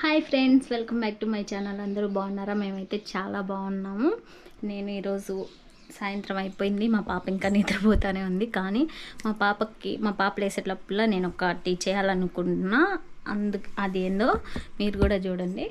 Hi friends welcome back to my channel అందరూ బాగున్నారా మేమైతే చాలా బాగున్నాము నేను ఈరోజు సాయంత్రం అయిపోయింది మా పాప ఇంకా నిద్రపోతానే ఉంది కానీ మా పాపకి మా పాప లేసేటప్పుడు నేను ఒకటి చేయాలనుకుంటున్నా అందు అది ఏందో మీరు కూడా చూడండి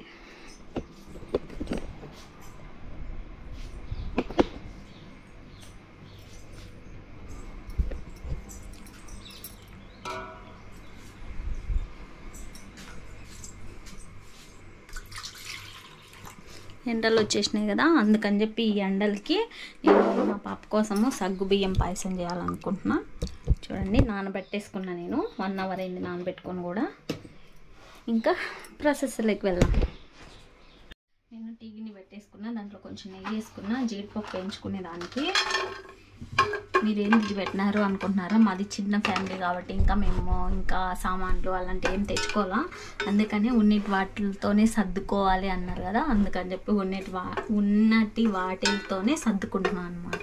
ఎండలు వచ్చేసినాయి కదా అందుకని చెప్పి ఈ ఎండలకి నేను మా పాప కోసము సగ్గు బియ్యం పాయసం చేయాలనుకుంటున్నా చూడండి నానబెట్టేసుకున్నా నేను వన్ అవర్ అయింది నానబెట్టుకొని కూడా ఇంకా ప్రాసెస్లోకి వెళ్దాం నేను టీ గిన్నె పెట్టేసుకున్నా దాంట్లో కొంచెం నెయ్యి వేసుకున్నా జీడిపప్పు వేయించుకునే దానికి మీరు ఏం ఇది పెట్టినారు అనుకుంటున్నారా మాది చిన్న ఫ్యామిలీ కాబట్టి ఇంకా మేము ఇంకా సామాన్లు అలాంటి ఏం తెచ్చుకోవాలా అందుకని ఉన్నటి వాటితోనే సర్దుకోవాలి అన్నారు కదా అందుకని చెప్పి ఉన్నటి వా ఉన్నటి వాటితోనే సర్దుకుంటున్నాను అనమాట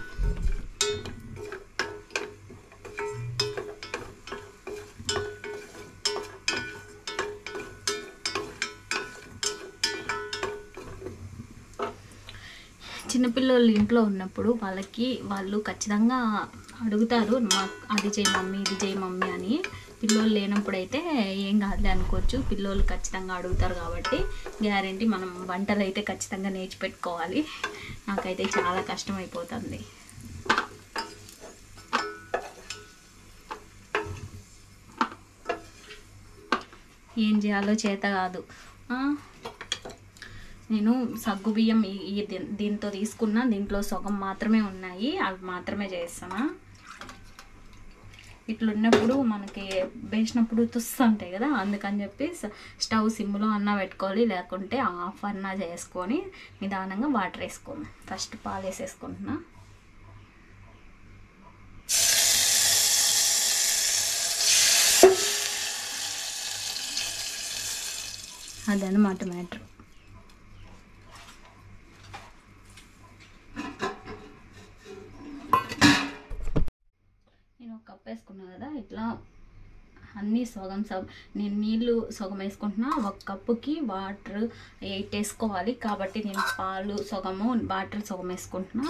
చిన్నపిల్లలు ఇంట్లో ఉన్నప్పుడు వాళ్ళకి వాళ్ళు ఖచ్చితంగా అడుగుతారు మా అది చేయి మమ్మీ ఇది చేయి మమ్మీ అని పిల్లోళ్ళు లేనప్పుడు అయితే ఏం కాదులే అనుకోవచ్చు పిల్లోళ్ళు ఖచ్చితంగా అడుగుతారు కాబట్టి గ్యారంటీ మనం వంటలు అయితే ఖచ్చితంగా నేర్చిపెట్టుకోవాలి నాకైతే చాలా కష్టం అయిపోతుంది ఏం చేయాలో చేత కాదు ఆ, నేను సగ్గు బియ్యం ఈ- ఈ దీ- దీంతో తీసుకున్నా దీంట్లో సగం మాత్రమే ఉన్నాయి అవి మాత్రమే చేస్తాను ఇట్లున్నప్పుడు మనకి వేసినప్పుడు తుస్తుంటాయి కదా అందుకని చెప్పి స- స్టవ్ సిమ్లో అన్నా పెట్టుకోవాలి లేకుంటే ఆఫ్ అన్నా చేసుకొని నిదానంగా వాటర్ వేసుకోండి ఫస్ట్ పాలు వేసేసుకుంటున్నా అదనమాట మ్యాటర్ నేను ఒక కప్ వేసుకున్నా కదా ఇట్లా అన్నీ సగం సగం నేను నీళ్ళు సగం వేసుకుంటున్నా ఒక కప్పుకి వాటర్ ఎయిట్ వేసుకోవాలి కాబట్టి నేను పాలు సగము వాటర్ సగం వేసుకుంటున్నా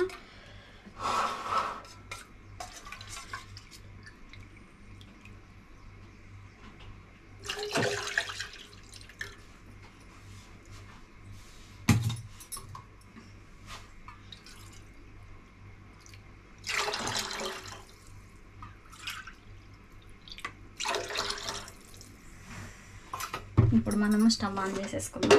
ఇప్పుడు మనము స్టవ్ ఆన్ చేసేసుకుందాం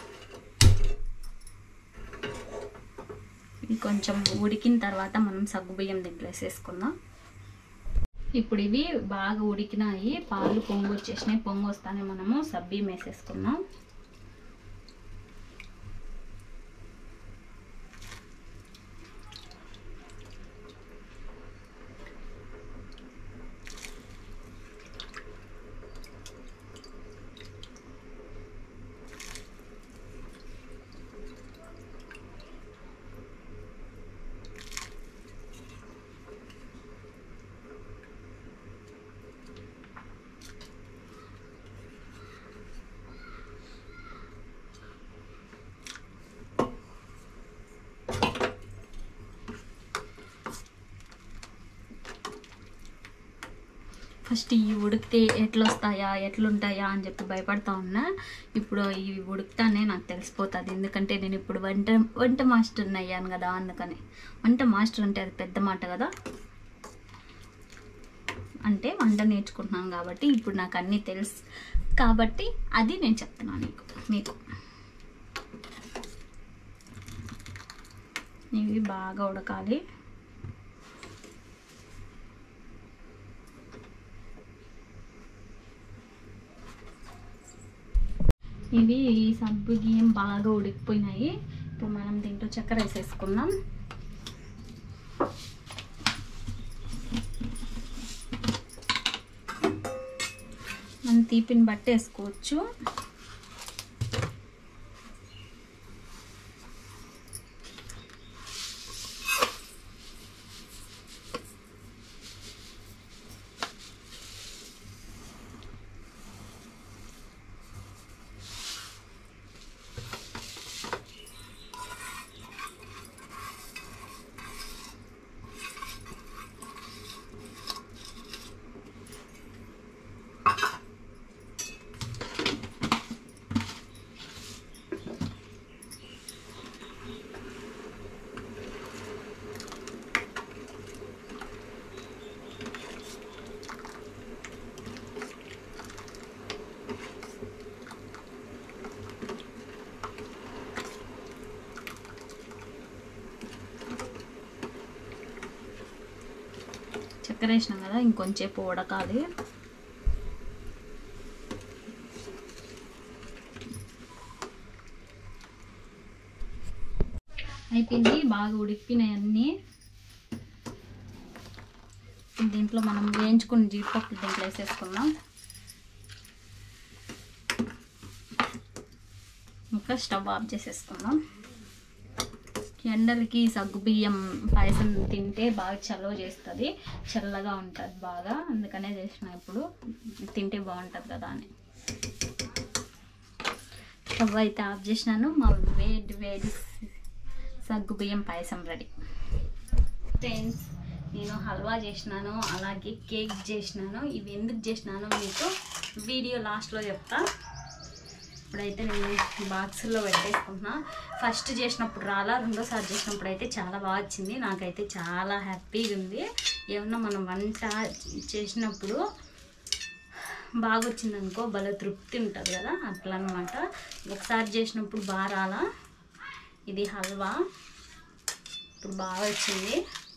ఇది కొంచెం ఉడికిన తర్వాత మనం సగ్గుబియ్యం దీంట్లో వేసేసుకుందాం ఇప్పుడు ఇవి బాగా ఉడికినాయి పాలు పొంగు వచ్చేసినాయి పొంగు వస్తానే మనము సబ్బియ్యం వేసేసుకుందాం ఫస్ట్ ఇవి ఉడికితే ఎట్లా వస్తాయా ఎట్లుంటాయా అని చెప్పి భయపడతా ఉన్నా ఇప్పుడు ఇవి ఉడుకుతానే నాకు తెలిసిపోతుంది ఎందుకంటే నేను ఇప్పుడు వంట వంట మాస్టర్ని అయ్యాను కదా అందుకని వంట మాస్టర్ అంటే అది పెద్ద మాట కదా అంటే వంట నేర్చుకుంటున్నాను కాబట్టి ఇప్పుడు నాకు అన్నీ తెలుసు కాబట్టి అది నేను చెప్తున్నాను నీకు మీకు ఇవి బాగా ఉడకాలి ఇవి ఈ సబ్బు బియ్యం బాగా ఉడికిపోయినాయి ఇప్పుడు మనం దీంట్లో చక్కెర వేసేసుకుందాం మనం తీపిని బట్టి వేసుకోవచ్చు చక్కెర వేసినాం కదా ఇంకొంచేపు ఉడకాలి అయిపోయింది బాగా ఉడికినాయి అన్నీ దీంట్లో మనం వేయించుకున్న జీడిపప్పు దీంట్లో వేసేసుకుందాం ఇంకా స్టవ్ ఆఫ్ చేసేసుకుందాం ఎండలకి సగ్గుబియ్యం పాయసం తింటే బాగా చలవ చేస్తుంది చల్లగా ఉంటుంది బాగా అందుకనే చేసిన ఇప్పుడు తింటే బాగుంటుంది కదా అని స్టవ్ అయితే ఆఫ్ చేసినాను మా వేడి వేడి సగ్గుబియ్యం పాయసం రెడీ ఫ్రెండ్స్ నేను హల్వా చేసినాను అలాగే కేక్ చేసినాను ఇవి ఎందుకు చేసినానో మీకు వీడియో లాస్ట్లో చెప్తా ఇప్పుడైతే నేను బాక్సుల్లో పెట్టేసుకుంటున్నా ఫస్ట్ చేసినప్పుడు రాలా రెండోసారి చేసినప్పుడు అయితే చాలా బాగా వచ్చింది నాకైతే చాలా హ్యాపీగా ఉంది ఏమన్నా మనం వంట చేసినప్పుడు బాగా వచ్చింది అనుకో భలే తృప్తి ఉంటుంది కదా అట్లా అనమాట ఒకసారి చేసినప్పుడు బాగా రాలా ఇది హల్వా ఇప్పుడు బాగా వచ్చింది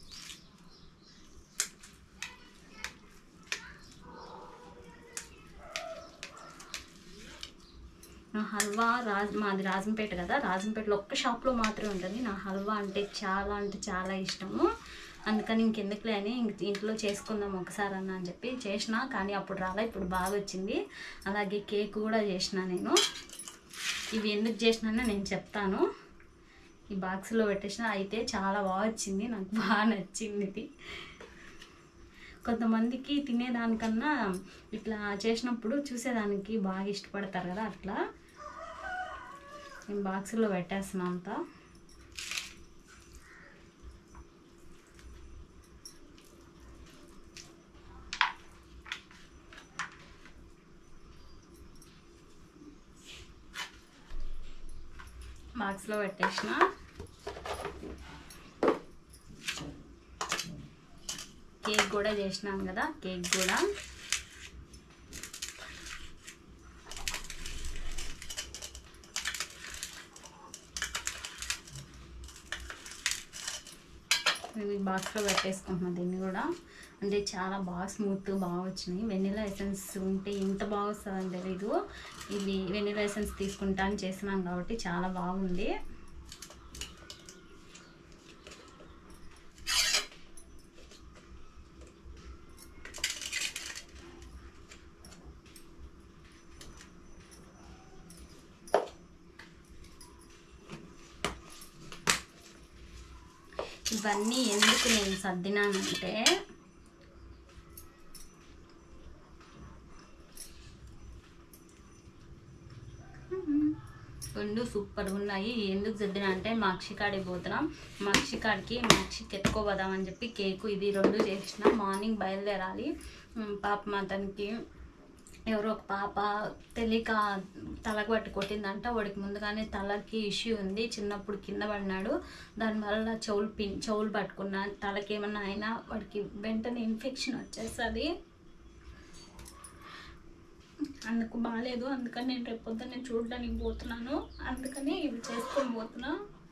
నా హల్వా రాజ్ మాది రాజంపేట కదా రాజంపేటలో ఒక్క షాప్లో మాత్రమే ఉంటుంది నా హల్వా అంటే చాలా అంటే చాలా ఇష్టము అందుకని ఇంకెందుకులే అని ఇంక ఇంట్లో చేసుకుందాం ఒకసారి అన్న అని చెప్పి చేసిన కానీ అప్పుడు రాలే ఇప్పుడు బాగా వచ్చింది అలాగే కేక్ కూడా చేసిన నేను ఇవి ఎందుకు చేసినానో నేను చెప్తాను ఈ బాక్స్లో పెట్టేసిన అయితే చాలా బాగా వచ్చింది నాకు బాగా నచ్చింది ఇది కొంతమందికి తినేదానికన్నా ఇట్లా చేసినప్పుడు చూసేదానికి బాగా ఇష్టపడతారు కదా అట్లా నేను బాక్సులో పెట్టేస్తున్నాను అంతా బాక్స్లో పెట్టేసిన కేక్ కూడా చేసినాం కదా కేక్ కూడా ఇవి బాక్స్లో పెట్టేసుకుంటున్నాను దీన్ని కూడా అంటే చాలా బాగా స్మూత్ బాగా వచ్చినాయి వెనిలా ఎసెన్స్ ఉంటే ఇంత బాగా వస్తుందని తెలీదు ఇది వెనిలా ఎసెన్స్ తీసుకుంటా అని చేసినాం కాబట్టి చాలా బాగుంది ఇవన్నీ ఎందుకు నేను సర్దినానంటే రెండు సూపర్ ఉన్నాయి ఎందుకు సర్దినా అంటే మా అక్షికాడికి పోతున్నాం మా అక్షికాడికి మా అక్షికి ఎత్తుకోపోదామని చెప్పి కేకు ఇది రెండు చేసిన మార్నింగ్ బయలుదేరాలి ఉమ్, పాపం అతనికి ఎవరో ఒక పాప తెలియక తలకు పట్టి కొట్టిందంట వాడికి ముందుగానే తలకి ఇష్యూ ఉంది చిన్నప్పుడు కింద పడినాడు దానివల్ల చెవులు పిన్ చెవులు పట్టుకున్న తలకి ఏమన్నా అయినా వాడికి వెంటనే ఇన్ఫెక్షన్ వచ్చేస్తుంది అందుకు బాగాలేదు అందుకని నేను రేపు పొద్దున్న చూడడానికి పోతున్నాను అందుకని ఇవి చేసుకొని పోతున్నా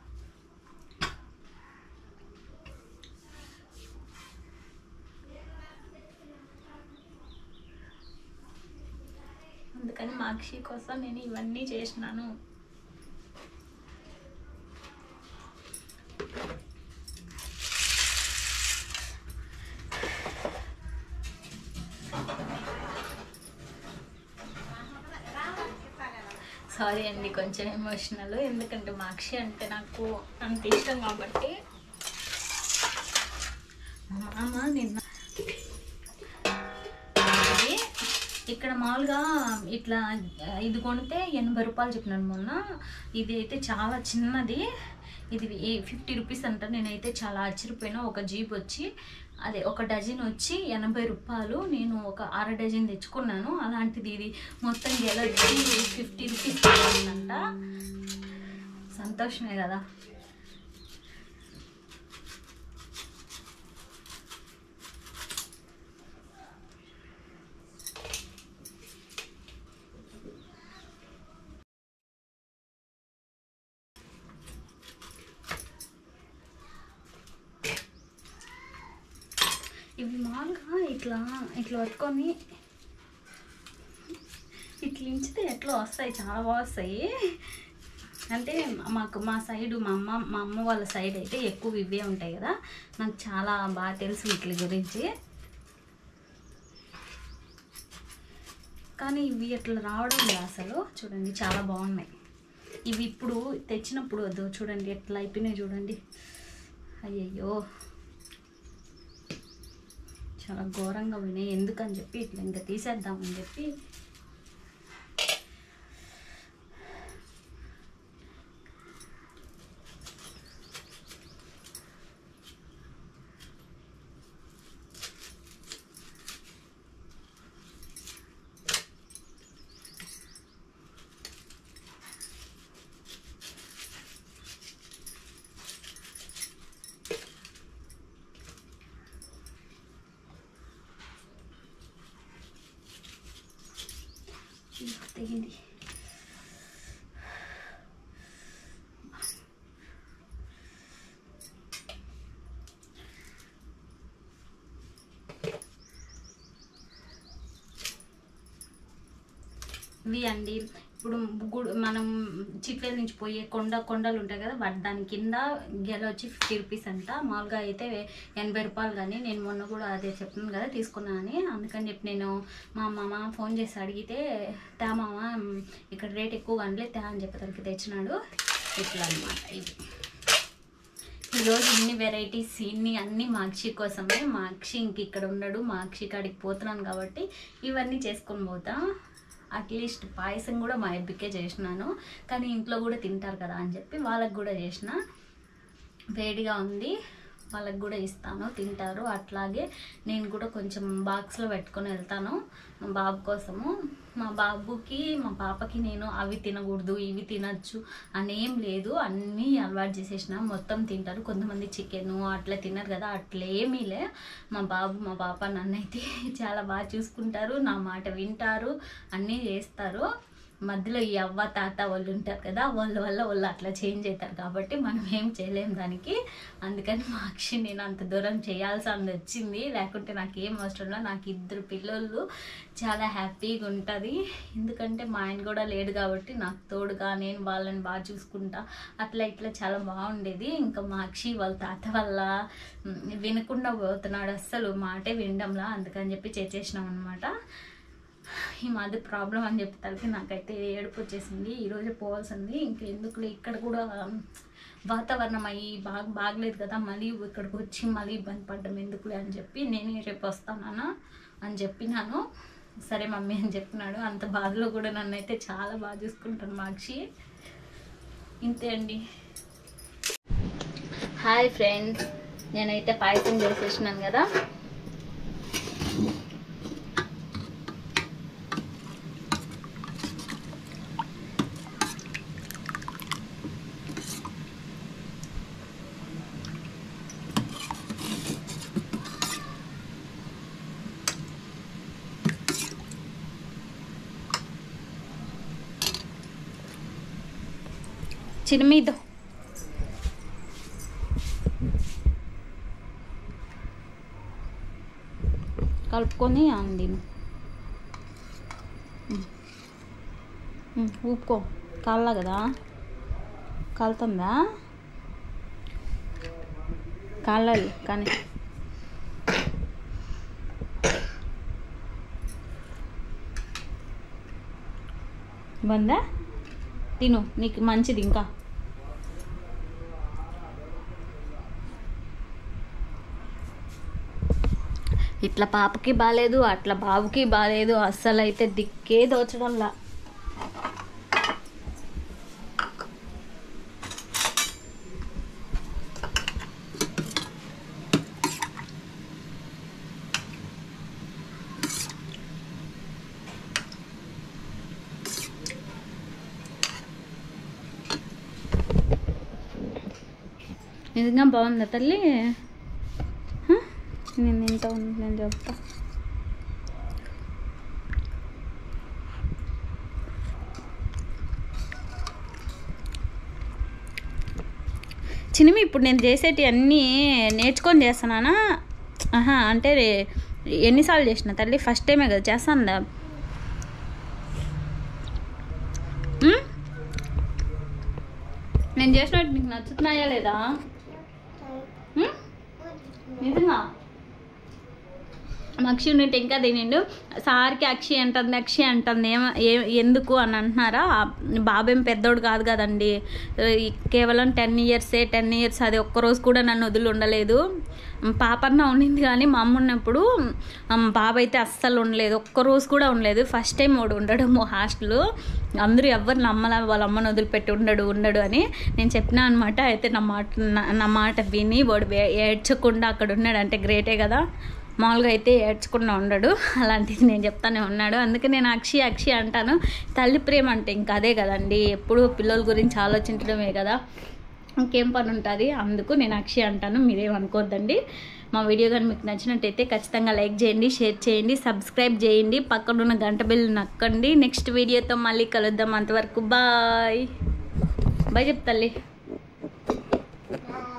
అందుకని మాక్షి కోసం నేను ఇవన్నీ చేసినాను సారీ అండి కొంచెం ఎమోషనల్ ఎందుకంటే మాక్షి అంటే నాకు అంత ఇష్టం కాబట్టి మా మామ నిన్న ఇది ఇక్కడ మామూలుగా ఇట్లా ఆ, ఇది కొనితే ఎనభై రూపాయలు చెప్పినాను మొన్న ఇది అయితే చాలా చిన్నది ఇది ఫిఫ్టీ రూపీస్ అంట నేనైతే చాలా ఆశ్చర్యపోయినా ఒక జీప్ వచ్చి అదే ఒక డజన్ వచ్చి ఎనభై రూపాయలు నేను ఒక అర డజన్ తెచ్చుకున్నాను అలాంటిది ఇది మొత్తం గెలొచ్చి ఫిఫ్టీ రూపీస్ అంట సంతోషమే కదా ఇవి మామూలుగా ఇట్లా ఇట్లా పట్టుకొని ఇట్లా ఇంచితే ఎట్లా వస్తాయి చాలా బాగా వస్తాయి అంటే మాకు మా సైడ్ మా అమ్మ మా అమ్మ వాళ్ళ సైడ్ అయితే ఎక్కువ ఇవే ఉంటాయి కదా నాకు చాలా బాగా తెలుసు వీటి గురించి కానీ ఇవి అట్లా రావడం లేదు అసలు చూడండి చాలా బాగున్నాయి ఇవి ఇప్పుడు తెచ్చినప్పుడు వద్దు చూడండి ఎట్లా అయిపోయినాయి చూడండి అయ్యయ్యో చాలా ఘోరంగా పోయినాయి ఎందుకని చెప్పి ఇట్లా ఇంకా తీసేద్దామని చెప్పి ఇదిగో తెగింది ఇవి అండి ఇప్పుడు గుడి మనం చిట్వేల నుంచి పోయే కొండ కొండలు ఉంటాయి కదా వాటి దాని కింద గెల వచ్చి ఫిఫ్టీ రూపీస్ అంట మామూలుగా అయితే ఎనభై రూపాయలు కానీ నేను మొన్న కూడా అదే చెప్తున్నాను కదా తీసుకున్నానని అందుకని చెప్పి నేను మా మామ ఫోన్ చేసి అడిగితే తా మామ ఇక్కడ రేట్ ఎక్కువ కానీ తా అని చెప్పి తనకి తెచ్చినాడు ఇట్లా అనమాట ఇది ఈరోజు ఇన్ని వెరైటీస్ ఇన్ని అన్ని మాక్షి కోసమే మాక్షి ఇంక ఇక్కడ ఉండడు మాక్షి కాడికి పోతున్నాను కాబట్టి ఇవన్నీ చేసుకొని పోతా అట్లీస్ట్ పాయసం కూడా మా అబ్బికే చేసినాను కానీ ఇంట్లో కూడా తింటారు కదా అని చెప్పి వాళ్ళకి కూడా చేసిన వేడిగా ఉంది వాళ్ళకి కూడా ఇస్తాను తింటారు అట్లాగే నేను కూడా కొంచెం బాక్స్లో పెట్టుకొని వెళ్తాను మా బాబు కోసము మా బాబుకి మా పాపకి నేను అవి తినకూడదు ఇవి తినచ్చు అనేం లేదు అన్నీ అలవాటు చేసేసిన మొత్తం తింటారు కొంతమంది చికెను అట్లా తినరు కదా అట్లేమీ లే మా బాబు మా పాప నన్నైతే చాలా బాగా చూసుకుంటారు నా మాట వింటారు అన్నీ చేస్తారు మధ్యలో ఈ అవ్వ తాత వాళ్ళు ఉంటారు కదా వాళ్ళ వల్ల వాళ్ళు అట్లా చేంజ్ అవుతారు కాబట్టి మనం ఏం చేయలేం దానికి అందుకని మా అక్షి నేను అంత దూరం చేయాల్సి వచ్చింది లేకుంటే నాకు ఏం అవసరం లేదు నాకు ఇద్దరు పిల్లలు చాలా హ్యాపీగా ఉంటుంది ఎందుకంటే మా ఆయన కూడా లేడు కాబట్టి నాకు తోడుగా నేను వాళ్ళని బాగా చూసుకుంటా అట్లా ఇట్లా చాలా బాగుండేది ఇంకా మా అక్షి వాళ్ళ తాత వల్ల ఉమ్, వినకుండా పోతున్నాడు అస్సలు మాటే వినడంలా అందుకని చెప్పి చేసేసినాం అనమాట ఈ మధ్య ప్రాబ్లం అని చెప్తానికి నాకైతే ఏడుపు వచ్చేసింది ఈరోజే పోవాల్సింది ఇంకెందుకులే ఇక్కడ కూడా వాతావరణం అయ్యి బాగా బాగలేదు కదా మళ్ళీ ఇక్కడికి వచ్చి మళ్ళీ ఇబ్బంది పడ్డం ఎందుకులే అని చెప్పి నేనే రేపు వస్తానా అని చెప్పినాను సరే మమ్మీ అని చెప్పినాడు అంత బాధలో కూడా నన్ను అయితే చాలా బాగా చూసుకుంటాను మాక్షి ఇంతే అండి హాయ్ ఫ్రెండ్స్ నేనైతే పాయసం చేసేసినాను కదా చిరుమీదో కలుపుకొని అంది ఊపుకో కాళ్ళ కదా కాలుతుందా కాలాలి కానీ బందా తిను నీకు మంచిది ఇంకా ఇట్లా పాపకి బాగాలేదు అట్లా బాబుకి బాగాలేదు అస్సలు అయితే దిక్కే దోచడంలా నిజంగా బాగుందా తల్లి హ? నేను ఇంత ఉంది నేను చెప్తా చిన్నమి ఇప్పుడు నేను చేసేటి అన్నీ నేర్చుకొని చేస్తున్నానా ఆహా అంటే ఎన్నిసార్లు చేసిన తల్లి ఫస్ట్ టైమే కదా చేస్తాను నేను చేసినట్టు నీకు నచ్చుతున్నాయా లేదా ఉమ్? నిజంగా అక్షి ఉన్నట్టు ఇంకా తినిండు సార్కి అక్షి అంటుంది అక్షి అంటుంది ఏమ ఏ- ఎందుకు అని అంటున్నారా బాబేం పెద్దోడు కాదు కదండి ఈ కేవలం టెన్ ఇయర్సే టెన్ ఇయర్స్ అది ఒక్కరోజు కూడా నన్ను వదిలి ఉండలేదు పాపన్న ఉండింది కానీ మా అమ్మ ఉన్నప్పుడు అమ్, బాబు అయితే అస్సలు ఉండలేదు ఒక్కరోజు కూడా ఉండలేదు ఫస్ట్ టైం వాడు ఉండడం హాస్టల్ అందరూ ఎవరు నమ్మల వాళ్ళ అమ్మను వదిలిపెట్టి ఉండడు ఉండడు అని నేను చెప్పినా అనమాట అయితే నా మాట నా- నా మాట విని వాడు వే- ఏడ్చకుండా అక్కడ ఉన్నాడు అంటే గ్రేటే కదా మామూలుగా అయితే ఏడ్చకుండా ఉండడు అలాంటిది నేను చెప్తానే ఉన్నాడు అందుకే నేను అక్షి అక్షి అంటాను తల్లి ప్రేమ అంటే ఇంకా అదే కదండి ఎప్పుడు పిల్లల గురించి ఆలోచించడమే కదా ఇంకేం పని ఉంటుంది అందుకు నేను అక్షి అంటాను మీరేమనుకోవద్దండి మా వీడియో కానీ మీకు నచ్చినట్టయితే ఖచ్చితంగా లైక్ చేయండి షేర్ చేయండి సబ్స్క్రైబ్ చేయండి పక్కనున్న గంట బిల్ నక్కండి నెక్స్ట్ వీడియోతో మళ్ళీ కలుద్దాం అంతవరకు బాయ్ బాయ్ చెప్తల్లి Bye.